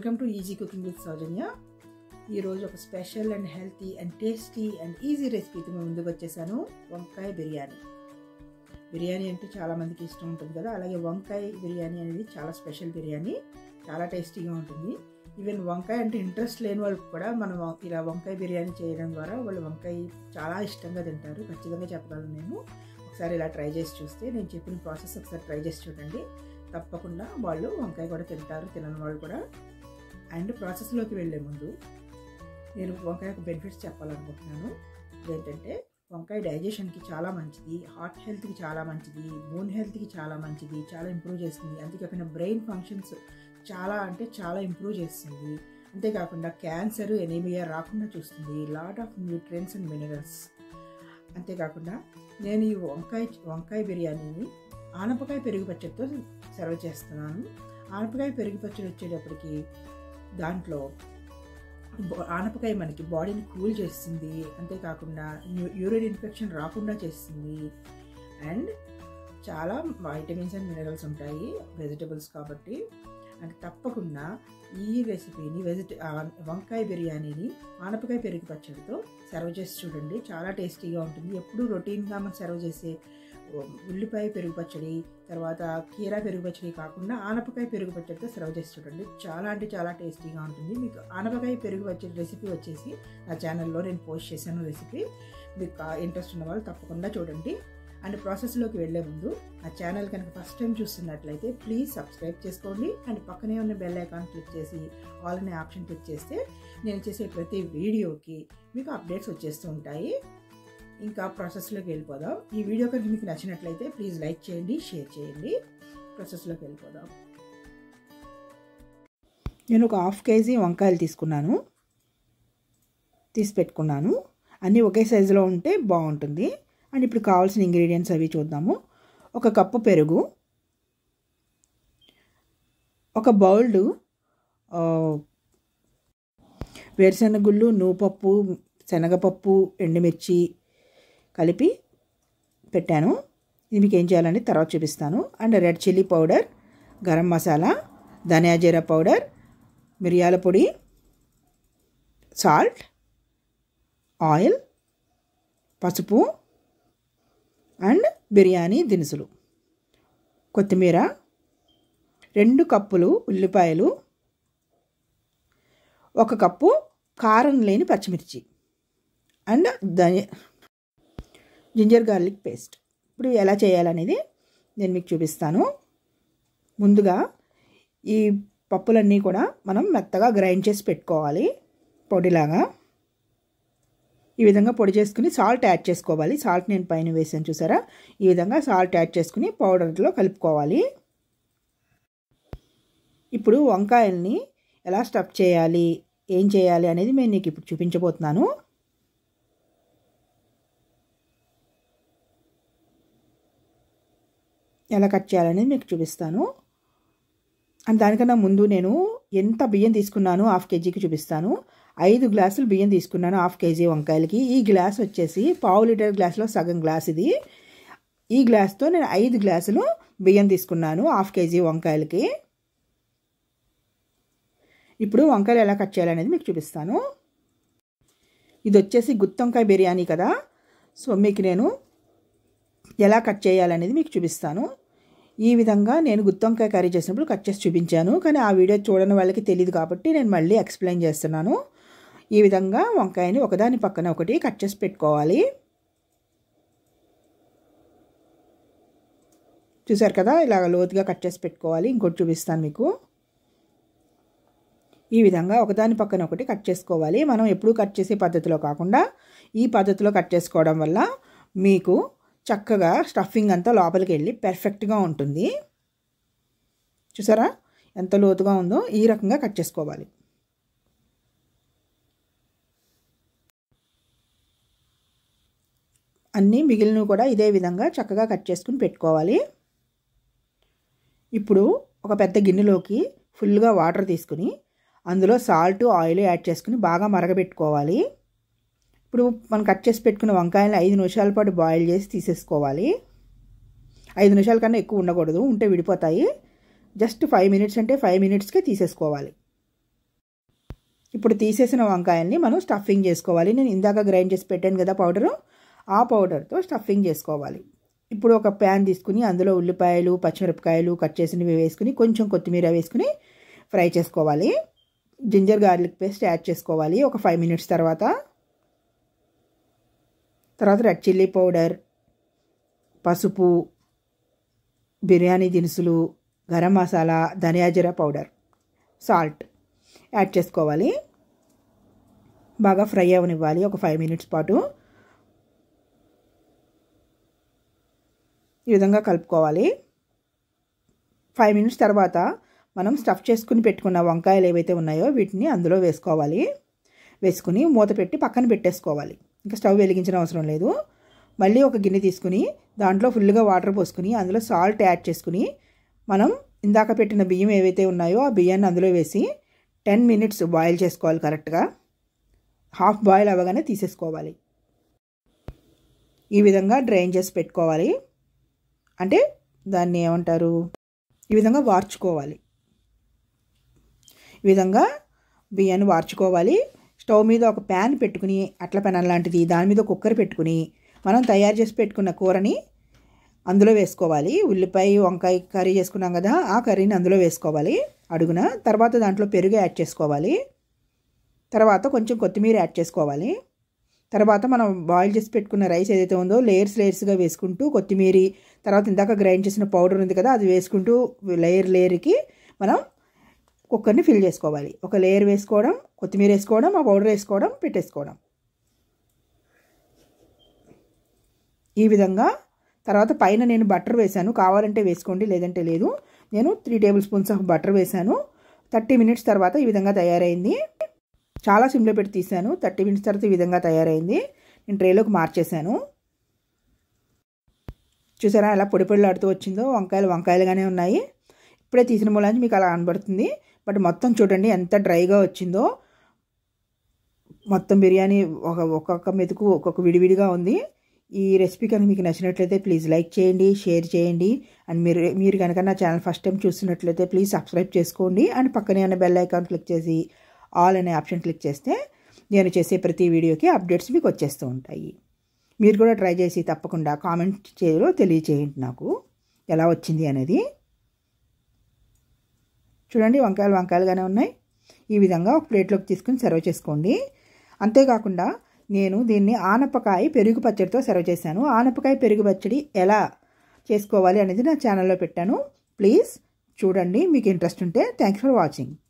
welcome to easy cooking with Soujanya ఈరోజు ఒక special and healthy and tasty and easy రెసిపీతో మేము ముందుకు వచ్చేసాను వంకాయ బిర్యానీ బిర్యానీ అంటే చాలా మందికి ఇష్టం ఉంటుంది కదా అలాగే వంకాయ బిర్యానీ అనేది చాలా స్పెషల్ బిర్యానీ చాలా టేస్టీగా ఉంటుంది ఈవెన్ వంకాయ అంటే ఇంట్రెస్ట్ లేని వాళ్ళకి కూడా మనం ఇలా వంకాయ బిర్యానీ చేయడం ద్వారా వాళ్ళు వంకాయ చాలా ఇష్టంగా తింటారు ఖచ్చితంగా చెప్పగలను నేను ఒకసారి ఇలా ట్రై చేసి చూస్తే నేను చెప్పిన ప్రాసెస్ ఒకసారి ట్రై చేసి చూడండి తప్పకుండా వాళ్ళు వంకాయ కూడా తింటారు తినని వాళ్ళు కూడా అండ్ ప్రాసెస్లోకి వెళ్ళే ముందు నేను వంకాయకు బెనిఫిట్స్ చెప్పాలనుకుంటున్నాను ఏంటంటే వంకాయ డైజెషన్కి చాలా మంచిది హార్ట్ హెల్త్కి చాలా మంచిది బోన్ హెల్త్కి చాలా మంచిది చాలా ఇంప్రూవ్ చేస్తుంది అంతేకాకుండా బ్రెయిన్ ఫంక్షన్స్ చాలా అంటే చాలా ఇంప్రూవ్ చేస్తుంది అంతేకాకుండా క్యాన్సర్ ఎనీమియా రాకుండా చూస్తుంది lot of nutrients and minerals అంతేకాకుండా నేను ఈ వంకాయ వంకాయ బిర్యానీని ఆనపకాయ పెరుగు పచ్చడితో సర్వ్ చేస్తున్నాను ఆనపకాయ పెరుగు పచ్చడి వచ్చేటప్పటికి దాంట్లో ఆనపకాయ మనకి బాడీని కూల్ చేస్తుంది అంతేకాకుండా యూరిన్ ఇన్ఫెక్షన్ రాకుండా చేస్తుంది అండ్ చాలా వైటమిన్స్ అండ్ మినరల్స్ ఉంటాయి వెజిటబుల్స్ కాబట్టి అండ్ తప్పకుండా ఈ రెసిపీని వెజిట వంకాయ బిర్యానీని ఆనపకాయ పెరుగు పచ్చడితో సర్వ్ చేసి చూడండి చాలా టేస్టీగా ఉంటుంది ఎప్పుడు రొటీన్గా మనం సర్వ్ చేసే ఉల్లిపాయ పెరుగు పచ్చడి తర్వాత కీరా పెరుగు పచ్చడి కాకుండా ఆనపకాయ పెరుగు పచ్చడితో సర్వ్ చేసి చూడండి చాలా అంటే చాలా టేస్టీగా ఉంటుంది మీకు ఆనపకాయ పెరుగు పచ్చడి రెసిపీ వచ్చేసి నా ఛానల్లో నేను పోస్ట్ చేశాను రెసిపీ మీకు ఇంట్రెస్ట్ ఉన్న వాళ్ళు తప్పకుండా చూడండి అండ్ ప్రాసెస్లోకి వెళ్లే ముందు నా ఛానల్ కనుక ఫస్ట్ టైం చూస్తున్నట్లయితే ప్లీజ్ సబ్స్క్రైబ్ చేసుకోండి అండ్ పక్కనే ఉన్న బెల్ ఐకాన్ క్లిక్ చేసి ఆల్ అనే ఆప్షన్ క్లిక్ చేస్తే నేను చేసే ప్రతి వీడియోకి మీకు అప్డేట్స్ వచ్చేస్తూ ఉంటాయి ఇంకా ప్రాసెస్లోకి వెళ్ళిపోదాం ఈ వీడియో కనుక మీకు నచ్చినట్లయితే ప్లీజ్ లైక్ చేయండి షేర్ చేయండి ప్రాసెస్లోకి వెళ్ళిపోదాం నేను ఒక హాఫ్ కేజీ వంకాయలు తీసుకున్నాను తీసి పెట్టుకున్నాను అన్నీ ఒకే సైజులో ఉంటే బాగుంటుంది అండ్ ఇప్పుడు కావాల్సిన ఇంగ్రీడియంట్స్ అవి చూద్దాము ఒక కప్పు పెరుగు ఒక బౌల్డ్ వేరుశనగుళ్ళు నూపప్పు శనగపప్పు ఎండుమిర్చి కలిపి పెట్టాను ఇది మీకు ఏం చేయాలంటే తర్వాత చూపిస్తాను and red chilli powder garam masala ధనియా జీరా పౌడర్ మిరియాల పొడి సాల్ట్ ఆయిల్ పసుపు అండ్ బిర్యానీ దినుసులు కొత్తిమీర రెండు కప్పులు ఉల్లిపాయలు ఒక కప్పు కారం లేని పచ్చిమిర్చి అండ్ ధని జింజర్ గార్లిక్ పేస్ట్ ఇప్పుడు ఎలా చేయాలనేది నేను మీకు చూపిస్తాను ముందుగా ఈ పప్పులన్నీ కూడా మనం మెత్తగా గ్రైండ్ చేసి పెట్టుకోవాలి పొడిలాగా ఈ విధంగా పొడి చేసుకుని సాల్ట్ యాడ్ చేసుకోవాలి సాల్ట్ నేను పైన వేసాను చూసారా ఈ విధంగా సాల్ట్ యాడ్ చేసుకుని పౌడర్లో కలుపుకోవాలి ఇప్పుడు వంకాయల్ని ఎలా స్టఫ్ చేయాలి ఏం చేయాలి అనేది నేను నీకు ఇప్పుడు చూపించబోతున్నాను ఎలా కట్ చేయాలనేది మీకు చూపిస్తాను అండ్ దానికన్నా ముందు నేను ఎంత బియ్యం తీసుకున్నాను హాఫ్ కేజీకి చూపిస్తాను ఐదు గ్లాసులు బియ్యం తీసుకున్నాను హాఫ్ కేజీ వంకాయలకి ఈ గ్లాస్ వచ్చేసి పావు లీటర్ గ్లాస్లో సగం గ్లాస్ ఇది ఈ గ్లాస్తో నేను ఐదు గ్లాసులు బియ్యం తీసుకున్నాను హాఫ్ కేజీ వంకాయలకి ఇప్పుడు వంకాయలు ఎలా కట్ చేయాలనేది మీకు చూపిస్తాను ఇది వచ్చేసి గుత్తొంకాయ బిర్యానీ కదా సో మీకు నేను ఎలా కట్ చేయాలనేది మీకు చూపిస్తాను ఈ విధంగా నేను గుత్తొంకాయ కర్రీ చేసినప్పుడు కట్ చేసి చూపించాను కానీ ఆ వీడియో చూడని వాళ్ళకి తెలియదు కాబట్టి నేను మళ్ళీ ఎక్స్ప్లెయిన్ చేస్తున్నాను ఈ విధంగా వంకాయని ఒకదాని పక్కన ఒకటి కట్ చేసి పెట్టుకోవాలి చూసారు కదా ఇలాగ లోతుగా కట్ చేసి పెట్టుకోవాలి ఇంకోటి చూపిస్తాను మీకు ఈ విధంగా ఒకదాని పక్కన ఒకటి కట్ చేసుకోవాలి మనం ఎప్పుడూ కట్ చేసే పద్ధతిలో కాకుండా ఈ పద్ధతిలో కట్ చేసుకోవడం వల్ల మీకు చక్కగా స్టఫింగ్ అంతా లోపలికి వెళ్ళి పెర్ఫెక్ట్గా ఉంటుంది చూసారా ఎంత లోతుగా ఉందో ఈ రకంగా కట్ చేసుకోవాలి అన్నీ మిగిలినవి కూడా ఇదే విధంగా చక్కగా కట్ చేసుకుని పెట్టుకోవాలి ఇప్పుడు ఒక పెద్ద గిన్నెలోకి ఫుల్గా వాటర్ తీసుకుని అందులో సాల్ట్ ఆయిల్ యాడ్ చేసుకుని బాగా మరగబెట్టుకోవాలి ఇప్పుడు మనం కట్ చేసి పెట్టుకున్న వంకాయలు ఐదు నిమిషాల పాటు బాయిల్ చేసి తీసేసుకోవాలి ఐదు నిమిషాల కన్నా ఎక్కువ ఉండకూడదు ఉంటే విడిపోతాయి జస్ట్ ఫైవ్ మినిట్స్ అంటే ఫైవ్ మినిట్స్కే తీసేసుకోవాలి ఇప్పుడు తీసేసిన వంకాయల్ని మనం స్టఫింగ్ చేసుకోవాలి నేను ఇందాక గ్రైండ్ చేసి పెట్టాను కదా పౌడరు ఆ పౌడర్తో స్టఫింగ్ చేసుకోవాలి ఇప్పుడు ఒక ప్యాన్ తీసుకుని అందులో ఉల్లిపాయలు పచ్చిమిరపకాయలు కట్ చేసినవి వేసుకుని కొంచెం కొత్తిమీర వేసుకుని ఫ్రై చేసుకోవాలి జింజర్ గార్లిక్ పేస్ట్ యాడ్ చేసుకోవాలి ఒక ఫైవ్ మినిట్స్ తర్వాత తర్వాత రెడ్ చిల్లీ పౌడర్ పసుపు బిర్యానీ దినుసులు గరం మసాలా ధనియా జీరా పౌడర్ సాల్ట్ యాడ్ చేసుకోవాలి బాగా ఫ్రై అవనివ్వాలి ఒక ఫైవ్ మినిట్స్ పాటు ఈ విధంగా కలుపుకోవాలి ఫైవ్ మినిట్స్ తర్వాత మనం స్టఫ్ చేసుకుని పెట్టుకున్న వంకాయలు ఏవైతే ఉన్నాయో వీటిని అందులో వేసుకోవాలి వేసుకుని మూత పెట్టి పక్కన పెట్టేసుకోవాలి ఇంకా స్టవ్ వెలిగించిన అవసరం లేదు మళ్ళీ ఒక గిన్నె తీసుకుని దాంట్లో ఫుల్గా వాటర్ పోసుకుని అందులో సాల్ట్ యాడ్ చేసుకుని మనం ఇందాక పెట్టిన బియ్యం ఏవైతే ఉన్నాయో ఆ బియ్యాన్ని అందులో వేసి టెన్ మినిట్స్ బాయిల్ చేసుకోవాలి కరెక్ట్గా హాఫ్ బాయిల్ అవ్వగానే తీసేసుకోవాలి ఈ విధంగా డ్రైన్ చేసి పెట్టుకోవాలి అంటే దాన్ని ఏమంటారు ఈ విధంగా వార్చుకోవాలి ఈ విధంగా బియ్యాన్ని వార్చుకోవాలి స్టవ్ మీద ఒక ప్యాన్ పెట్టుకుని అట్ల పెనం లాంటిది దాని మీద కుక్కర్ పెట్టుకుని మనం తయారు చేసి పెట్టుకున్న కూరని అందులో వేసుకోవాలి ఉల్లిపాయ వంకాయ కర్రీ చేసుకున్నాం కదా ఆ కర్రీని అందులో వేసుకోవాలి అడుగున తర్వాత దాంట్లో పెరుగు యాడ్ చేసుకోవాలి తర్వాత కొంచెం కొత్తిమీర యాడ్ చేసుకోవాలి తర్వాత మనం బాయిల్ చేసి పెట్టుకున్న రైస్ ఏదైతే ఉందో లేయర్స్ లేయర్స్గా వేసుకుంటూ కొత్తిమీర తర్వాత ఇందాక గ్రైండ్ చేసిన పౌడర్ ఉంది కదా అది వేసుకుంటూ లేయర్ లేయర్కి మనం కుక్కర్ని ఫిల్ చేసుకోవాలి ఒక లేయర్ వేసుకోవడం కొత్తిమీర వేసుకోవడం ఆ పౌడర్ వేసుకోవడం పెట్టేసుకోవడం ఈ విధంగా తర్వాత పైన నేను బటర్ వేశాను కావాలంటే వేసుకోండి లేదంటే లేదు నేను three tablespoons of butter వేశాను థర్టీ మినిట్స్ తర్వాత ఈ విధంగా తయారైంది చాలా సిమ్లో పెట్టి తీసాను థర్టీ మినిట్స్ తర్వాత ఈ విధంగా తయారైంది నేను ట్రేలోకి మార్చేశాను చూసారా ఎలా పొడి పొడిలాడుతూ వచ్చిందో వంకాయలు వంకాయలుగానే ఉన్నాయి ఇప్పుడే తీసిన మూలాంచి మీకు అలా కనబడుతుంది బట్ మొత్తం చూడండి ఎంత డ్రైగా వచ్చిందో మొత్తం బిర్యానీ ఒక ఒక్కొక్క మెతుకు ఒక్కొక్క విడివిడిగా ఉంది ఈ రెసిపీ కనుక మీకు నచ్చినట్లయితే ప్లీజ్ లైక్ చేయండి షేర్ చేయండి అండ్ మీరు మీరు కనుక నా ఛానల్ ఫస్ట్ టైం చూస్తున్నట్లయితే ప్లీజ్ సబ్స్క్రైబ్ చేసుకోండి అండ్ పక్కనే ఉన్న బెల్ ఐకాన్ క్లిక్ చేసి ఆల్ అనే ఆప్షన్ క్లిక్ చేస్తే నేను చేసే ప్రతి వీడియోకి అప్డేట్స్ మీకు వచ్చేస్తూ ఉంటాయి మీరు కూడా ట్రై చేసి తప్పకుండా కామెంట్ చేయలో తెలియచేయండి నాకు ఎలా వచ్చింది అనేది చూడండి వంకాయలు వంకాయలుగానే ఉన్నాయి ఈ విధంగా ఒక ప్లేట్లోకి తీసుకుని సర్వ్ చేసుకోండి అంతేకాకుండా నేను దీన్ని ఆనపకాయ పెరుగు పచ్చడితో సర్వ్ చేశాను ఆనపకాయ పెరుగు పచ్చడి ఎలా చేసుకోవాలి అనేది నా ఛానల్లో పెట్టాను ప్లీజ్ చూడండి మీకు ఇంట్రెస్ట్ ఉంటే థ్యాంక్స్ ఫర్ వాచింగ్